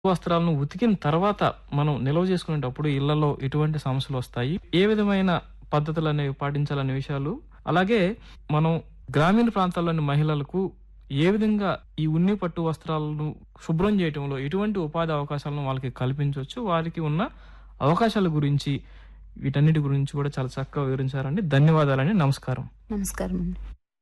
వస్త్రాలను ఉతికిన తర్వాత మనం నిల్వ చేసుకునేటప్పుడు ఇళ్లలో ఎటువంటి సమస్యలు వస్తాయి ఏ విధమైన పద్ధతులు అనేవి పాటించాలనే విషయాలు అలాగే మనం గ్రామీణ ప్రాంతాల్లోని మహిళలకు ఏ విధంగా ఈ ఉన్ని పట్టు వస్త్రాలను శుభ్రం చేయటంలో ఎటువంటి ఉపాధి అవకాశాలను వాళ్ళకి కల్పించవచ్చు వారికి ఉన్న అవకాశాల గురించి వీటన్నిటి గురించి కూడా చాలా చక్కగా వివరించారండి ధన్యవాదాలండి నమస్కారం నమస్కారం అండి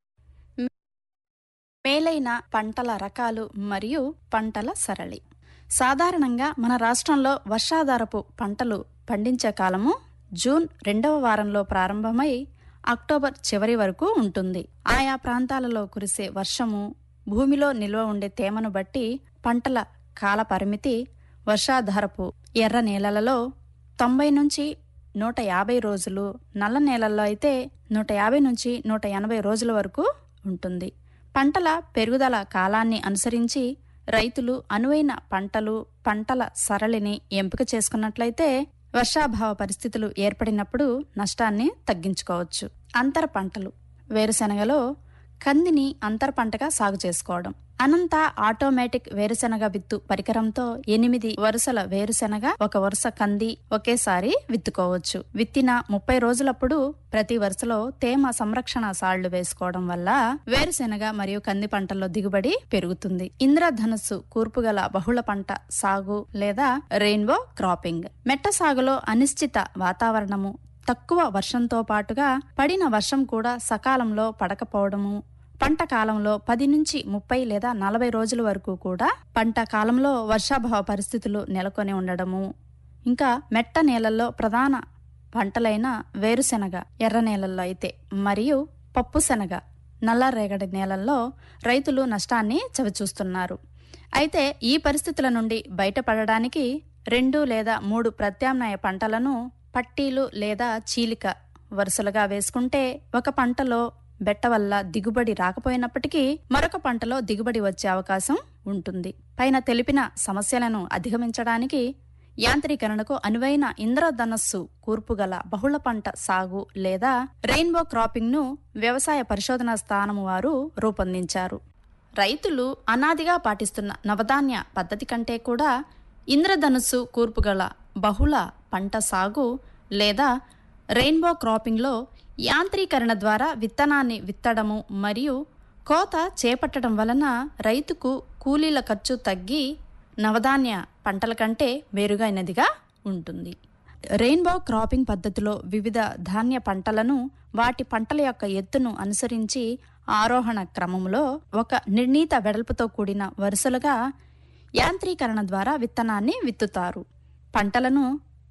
మేలైన పంటల రకాలు మరియు పంటల సరళి సాధారణంగా మన రాష్ట్రంలో వర్షాధారపు పంటలు పండించే కాలము జూన్ రెండవ వారంలో ప్రారంభమై అక్టోబర్ చివరి వరకు ఉంటుంది ఆయా ప్రాంతాలలో కురిసే వర్షము భూమిలో నిల్వ ఉండే తేమను బట్టి పంటల కాల పరిమితి వర్షాధారపు ఎర్ర నేలలలో తొంభై నుంచి నూట యాభై రోజులు నల్ల నేలల్లో అయితే నూట యాభై నుంచి నూట ఎనభై రోజుల వరకు ఉంటుంది పంటల పెరుగుదల కాలాన్ని అనుసరించి రైతులు అనువైన పంటలు పంటల సరళిని ఎంపిక చేసుకున్నట్లయితే వర్షాభావ పరిస్థితులు ఏర్పడినప్పుడు నష్టాన్ని తగ్గించుకోవచ్చు అంతర పంటలు వేరుశెనగలో కందిని అంతర పంటగా సాగు చేసుకోవడం అనంత ఆటోమేటిక్ వేరుశెనగ విత్తు పరికరంతో ఎనిమిది వరుసల వేరుశెనగ ఒక వరుస కంది ఒకేసారి విత్తుకోవచ్చు విత్తిన ముప్పై రోజులప్పుడు ప్రతి వరుసలో తేమ సంరక్షణ సాళ్లు వేసుకోవడం వల్ల వేరుశెనగ మరియు కంది పంటల్లో దిగుబడి పెరుగుతుంది ఇంద్రధనుస్సు కూర్పుగల బహుళ పంట సాగు లేదా రెయిన్బో క్రాపింగ్ మెట్ట సాగులో అనిశ్చిత వాతావరణము తక్కువ వర్షంతో పాటుగా పడిన వర్షం కూడా సకాలంలో పడకపోవడము పంట కాలంలో పది నుంచి ముప్పై లేదా నలభై రోజుల వరకు కూడా పంట కాలంలో వర్షాభావ పరిస్థితులు నెలకొని ఉండడము ఇంకా మెట్ట నేలల్లో ప్రధాన పంటలైన వేరుశెనగ ఎర్ర నేలల్లో అయితే మరియు పప్పు శనగ నల్లరేగడి నేలల్లో రైతులు నష్టాన్ని చవిచూస్తున్నారు అయితే ఈ పరిస్థితుల నుండి బయటపడడానికి రెండు లేదా మూడు ప్రత్యామ్నాయ పంటలను పట్టీలు లేదా చీలిక వరుసలుగా వేసుకుంటే ఒక పంటలో బెట్ట వల్ల దిగుబడి రాకపోయినప్పటికీ మరొక పంటలో దిగుబడి వచ్చే అవకాశం ఉంటుంది పైన తెలిపిన సమస్యలను అధిగమించడానికి యాంత్రీకరణకు అనువైన ఇంద్రధనస్సు కూర్పుగల బహుళ పంట సాగు లేదా రెయిన్బో క్రాపింగ్ ను వ్యవసాయ పరిశోధనా స్థానము వారు రూపొందించారు రైతులు అనాదిగా పాటిస్తున్న నవధాన్య పద్ధతి కంటే కూడా ఇంద్రధనుస్సు కూర్పుగల బహుళ పంట సాగు లేదా రెయిన్బో క్రాపింగ్లో యాంత్రీకరణ ద్వారా విత్తనాన్ని విత్తడము మరియు కోత చేపట్టడం వలన రైతుకు కూలీల ఖర్చు తగ్గి నవధాన్య పంటల కంటే మెరుగైనదిగా ఉంటుంది రెయిన్బో క్రాపింగ్ పద్ధతిలో వివిధ ధాన్య పంటలను వాటి పంటల యొక్క ఎత్తును అనుసరించి ఆరోహణ క్రమంలో ఒక నిర్ణీత వెడల్పుతో కూడిన వరుసలుగా యాంత్రీకరణ ద్వారా విత్తనాన్ని విత్తుతారు పంటలను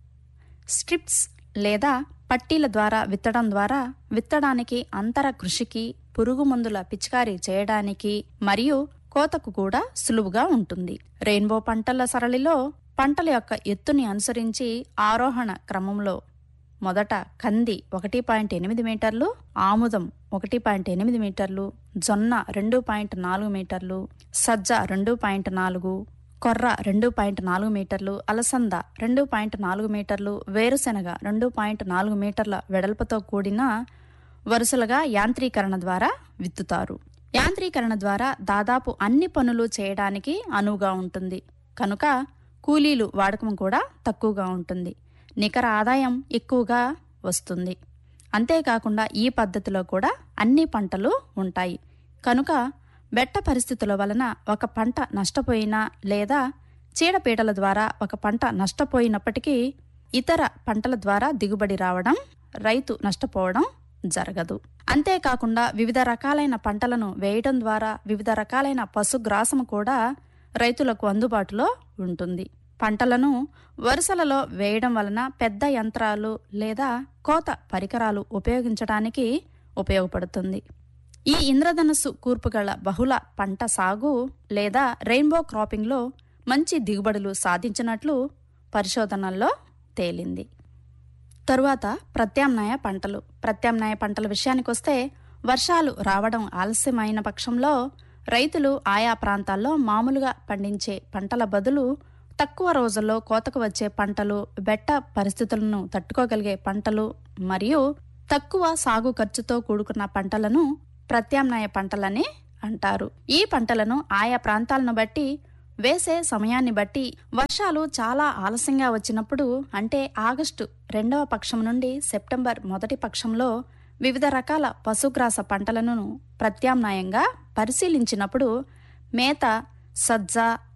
స్ట్రిప్స్ లేదా పట్టీల ద్వారా విత్తడం ద్వారా విత్తడానికి అంతర కృషికి పురుగు మందుల పిచికారీ చేయడానికి మరియు కోతకు కూడా సులువుగా ఉంటుంది రెయిన్బో పంటల సరళిలో పంటల యొక్క ఎత్తుని అనుసరించి ఆరోహణ క్రమంలో మొదట కంది ఒకటి పాయింట్ ఎనిమిది మీటర్లు ఆముదం ఒకటి పాయింట్ ఎనిమిది మీటర్లు జొన్న రెండు పాయింట్ నాలుగు మీటర్లు సజ్జ రెండు పాయింట్ నాలుగు కొర్ర రెండు పాయింట్ నాలుగు మీటర్లు అలసంద రెండు పాయింట్ నాలుగు మీటర్లు వేరుశెనగ రెండు పాయింట్ నాలుగు మీటర్ల వెడల్పుతో కూడిన వరుసలుగా యాంత్రీకరణ ద్వారా విత్తుతారు యాంత్రీకరణ ద్వారా దాదాపు అన్ని పనులు చేయడానికి అనువుగా ఉంటుంది కనుక కూలీలు వాడకం కూడా తక్కువగా ఉంటుంది నికర ఆదాయం ఎక్కువగా వస్తుంది అంతేకాకుండా ఈ పద్ధతిలో కూడా అన్ని పంటలు ఉంటాయి కనుక బెట్ట పరిస్థితుల వలన ఒక పంట నష్టపోయినా లేదా చీడపీడల ద్వారా ఒక పంట నష్టపోయినప్పటికీ ఇతర పంటల ద్వారా దిగుబడి రావడం రైతు నష్టపోవడం జరగదు అంతేకాకుండా వివిధ రకాలైన పంటలను వేయడం ద్వారా వివిధ రకాలైన పశుగ్రాసము కూడా రైతులకు అందుబాటులో ఉంటుంది పంటలను వరుసలలో వేయడం వలన పెద్ద యంత్రాలు లేదా కోత పరికరాలు ఉపయోగించడానికి ఉపయోగపడుతుంది ఈ ఇంద్రధనస్సు కూర్పుగల బహుళ పంట సాగు లేదా రెయిన్బో క్రాపింగ్లో మంచి దిగుబడులు సాధించినట్లు పరిశోధనల్లో తేలింది తరువాత ప్రత్యామ్నాయ పంటలు ప్రత్యామ్నాయ పంటల విషయానికొస్తే వర్షాలు రావడం ఆలస్యమైన పక్షంలో రైతులు ఆయా ప్రాంతాల్లో మామూలుగా పండించే పంటల బదులు తక్కువ రోజుల్లో కోతకు వచ్చే పంటలు బెట్ట పరిస్థితులను తట్టుకోగలిగే పంటలు మరియు తక్కువ సాగు ఖర్చుతో కూడుకున్న పంటలను ప్రత్యామ్నాయ పంటలని అంటారు ఈ పంటలను ఆయా ప్రాంతాలను బట్టి వేసే సమయాన్ని బట్టి వర్షాలు చాలా ఆలస్యంగా వచ్చినప్పుడు అంటే ఆగస్టు రెండవ పక్షం నుండి సెప్టెంబర్ మొదటి పక్షంలో వివిధ రకాల పశుగ్రాస పంటలను ప్రత్యామ్నాయంగా పరిశీలించినప్పుడు మేత సజ్జ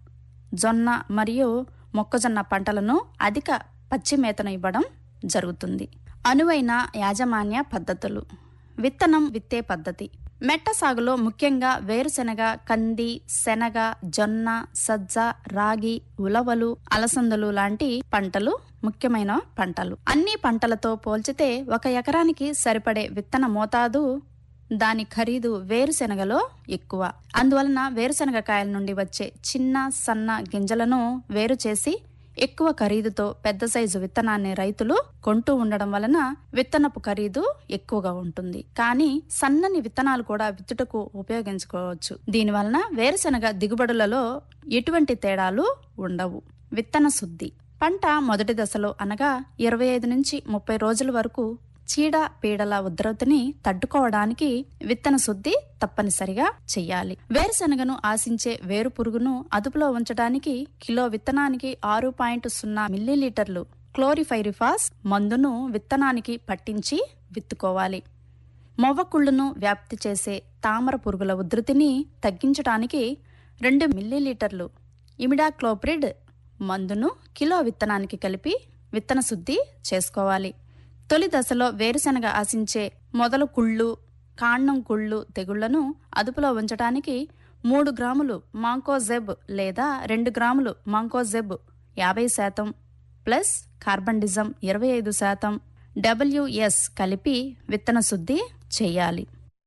జొన్న మరియు మొక్కజొన్న పంటలను అధిక పచ్చి మేతను ఇవ్వడం జరుగుతుంది అనువైన యాజమాన్య పద్ధతులు విత్తనం విత్తే పద్ధతి మెట్ట సాగులో ముఖ్యంగా వేరుశెనగ కంది శనగ జొన్న సజ్జ రాగి ఉలవలు అలసందలు లాంటి పంటలు ముఖ్యమైన పంటలు అన్ని పంటలతో పోల్చితే ఒక ఎకరానికి సరిపడే విత్తన మోతాదు దాని ఖరీదు వేరుశెనగలో ఎక్కువ అందువలన వేరుశెనగ కాయల నుండి వచ్చే చిన్న సన్న గింజలను వేరు చేసి ఎక్కువ ఖరీదుతో పెద్ద సైజు విత్తనాన్ని రైతులు కొంటూ ఉండడం వలన విత్తనపు ఖరీదు ఎక్కువగా ఉంటుంది కానీ సన్నని విత్తనాలు కూడా విత్తుటకు ఉపయోగించుకోవచ్చు దీనివలన వేరుశెనగ దిగుబడులలో ఎటువంటి తేడాలు ఉండవు విత్తన శుద్ధి పంట మొదటి దశలో అనగా ఇరవై ఐదు నుంచి ముప్పై రోజుల వరకు చీడ పీడల ఉధృతిని తట్టుకోవడానికి విత్తన శుద్ధి తప్పనిసరిగా చెయ్యాలి వేరుశనగను ఆశించే వేరు పురుగును అదుపులో ఉంచడానికి కిలో విత్తనానికి ఆరు పాయింట్ సున్నా మిల్లీలీటర్లు క్లోరిఫైరిఫాస్ మందును విత్తనానికి పట్టించి విత్తుకోవాలి మొవ్వకుళ్ళును వ్యాప్తి చేసే తామర పురుగుల ఉధృతిని తగ్గించడానికి రెండు మిల్లీలీటర్లు ఇమిడాక్లోప్రిడ్ మందును కిలో విత్తనానికి కలిపి విత్తన శుద్ధి చేసుకోవాలి తొలి దశలో వేరుశనగ ఆశించే మొదలు కుళ్ళు కాండం కుళ్ళు తెగుళ్లను అదుపులో ఉంచడానికి మూడు గ్రాములు మాంకోజెబ్ లేదా రెండు గ్రాములు మాంకోజెబ్ యాభై శాతం ప్లస్ కార్బండిజం ఇరవై ఐదు శాతం డబ్ల్యూఎస్ కలిపి విత్తన శుద్ధి చేయాలి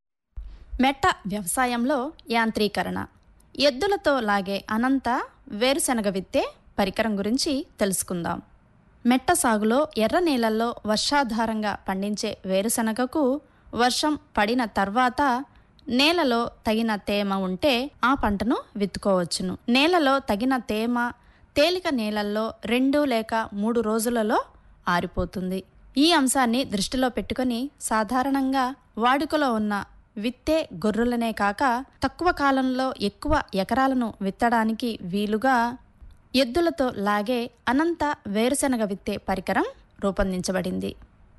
మెట్ట వ్యవసాయంలో యాంత్రీకరణ ఎద్దులతో లాగే అనంత వేరుశనగ విత్తే పరికరం గురించి తెలుసుకుందాం మెట్ట సాగులో ఎర్ర నేలల్లో వర్షాధారంగా పండించే వేరుశనగకు వర్షం పడిన తర్వాత నేలలో తగిన తేమ ఉంటే ఆ పంటను విత్తుకోవచ్చును నేలలో తగిన తేమ తేలిక నేలల్లో రెండు లేక మూడు రోజులలో ఆరిపోతుంది ఈ అంశాన్ని దృష్టిలో పెట్టుకొని సాధారణంగా వాడుకలో ఉన్న విత్తే గొర్రెలనే కాక తక్కువ కాలంలో ఎక్కువ ఎకరాలను విత్తడానికి వీలుగా ఎద్దులతో లాగే అనంత వేరుశనగ విత్తే పరికరం రూపొందించబడింది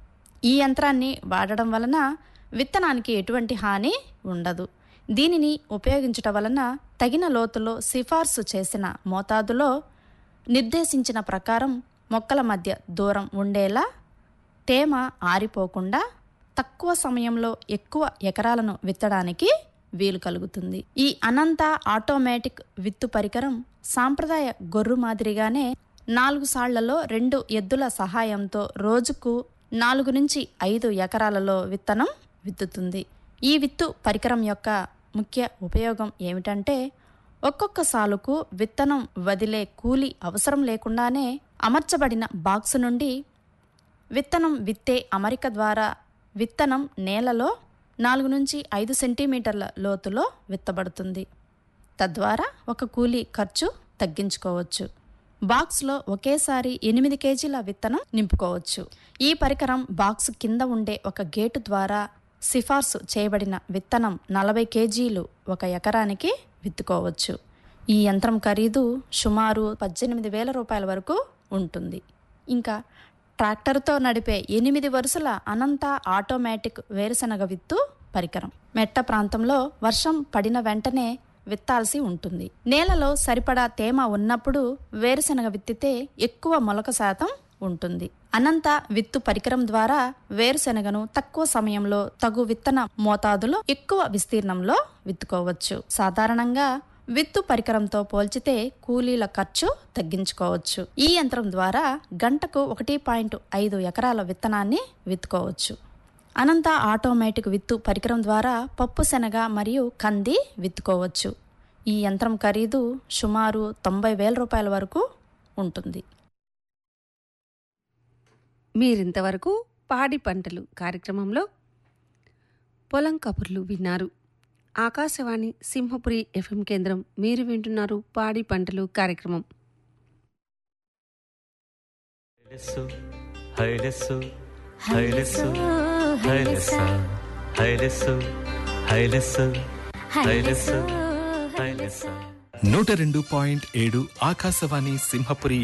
ఈ యంత్రాన్ని వాడడం వలన విత్తనానికి ఎటువంటి హాని ఉండదు దీనిని ఉపయోగించటం వలన తగిన లోతులో సిఫార్సు చేసిన మోతాదులో నిర్దేశించిన ప్రకారం మొక్కల మధ్య దూరం ఉండేలా తేమ ఆరిపోకుండా తక్కువ సమయంలో ఎక్కువ ఎకరాలను విత్తడానికి వీలు కలుగుతుంది ఈ అనంత ఆటోమేటిక్ విత్తు పరికరం సాంప్రదాయ గొర్రు మాదిరిగానే నాలుగు సాళ్లలో రెండు ఎద్దుల సహాయంతో రోజుకు నాలుగు నుంచి ఐదు ఎకరాలలో విత్తనం విత్తుతుంది ఈ విత్తు పరికరం యొక్క ముఖ్య ఉపయోగం ఏమిటంటే ఒక్కొక్క సాలుకు విత్తనం వదిలే కూలి అవసరం లేకుండానే అమర్చబడిన బాక్సు నుండి విత్తనం విత్తే అమరిక ద్వారా విత్తనం నేలలో నాలుగు నుంచి ఐదు సెంటీమీటర్ల లోతులో విత్తబడుతుంది తద్వారా ఒక కూలీ ఖర్చు తగ్గించుకోవచ్చు బాక్స్లో ఒకేసారి ఎనిమిది కేజీల విత్తనం నింపుకోవచ్చు ఈ పరికరం బాక్స్ కింద ఉండే ఒక గేటు ద్వారా సిఫార్సు చేయబడిన విత్తనం నలభై కేజీలు ఒక ఎకరానికి విత్తుకోవచ్చు ఈ యంత్రం ఖరీదు సుమారు పద్దెనిమిది వేల రూపాయల వరకు ఉంటుంది ఇంకా ట్రాక్టర్తో నడిపే ఎనిమిది వరుసల అనంత ఆటోమేటిక్ వేరుశనగ విత్తు పరికరం మెట్ట ప్రాంతంలో వర్షం పడిన వెంటనే విత్తాల్సి ఉంటుంది నేలలో సరిపడా తేమ ఉన్నప్పుడు వేరుశనగ విత్తితే ఎక్కువ మొలక శాతం ఉంటుంది అనంత విత్తు పరికరం ద్వారా వేరుశెనగను తక్కువ సమయంలో తగు విత్తన మోతాదులో ఎక్కువ విస్తీర్ణంలో విత్తుకోవచ్చు సాధారణంగా విత్తు పరికరంతో పోల్చితే కూలీల ఖర్చు తగ్గించుకోవచ్చు ఈ యంత్రం ద్వారా గంటకు ఒకటి పాయింట్ ఐదు ఎకరాల విత్తనాన్ని విత్తుకోవచ్చు అనంత ఆటోమేటిక్ విత్తు పరికరం ద్వారా పప్పు శనగ మరియు కంది విత్తుకోవచ్చు ఈ యంత్రం ఖరీదు సుమారు తొంభై వేల రూపాయల వరకు ఉంటుంది మీరింతవరకు పాడి పంటలు కార్యక్రమంలో పొలం కబుర్లు విన్నారు ఆకాశవాణి సింహపురి ఎఫ్ఎం కేంద్రం మీరు వింటున్నారు పాడి పంటలు కార్యక్రమం హైలెస్సు హైలెస్సు హైలెస్సు హైలెస్సు హైలెస్సు హైలెస్సు హైలెస్సు హైలెస్సు నూట రెండు పాయింట్ ఏడు ఆకాశవాణి సింహపురి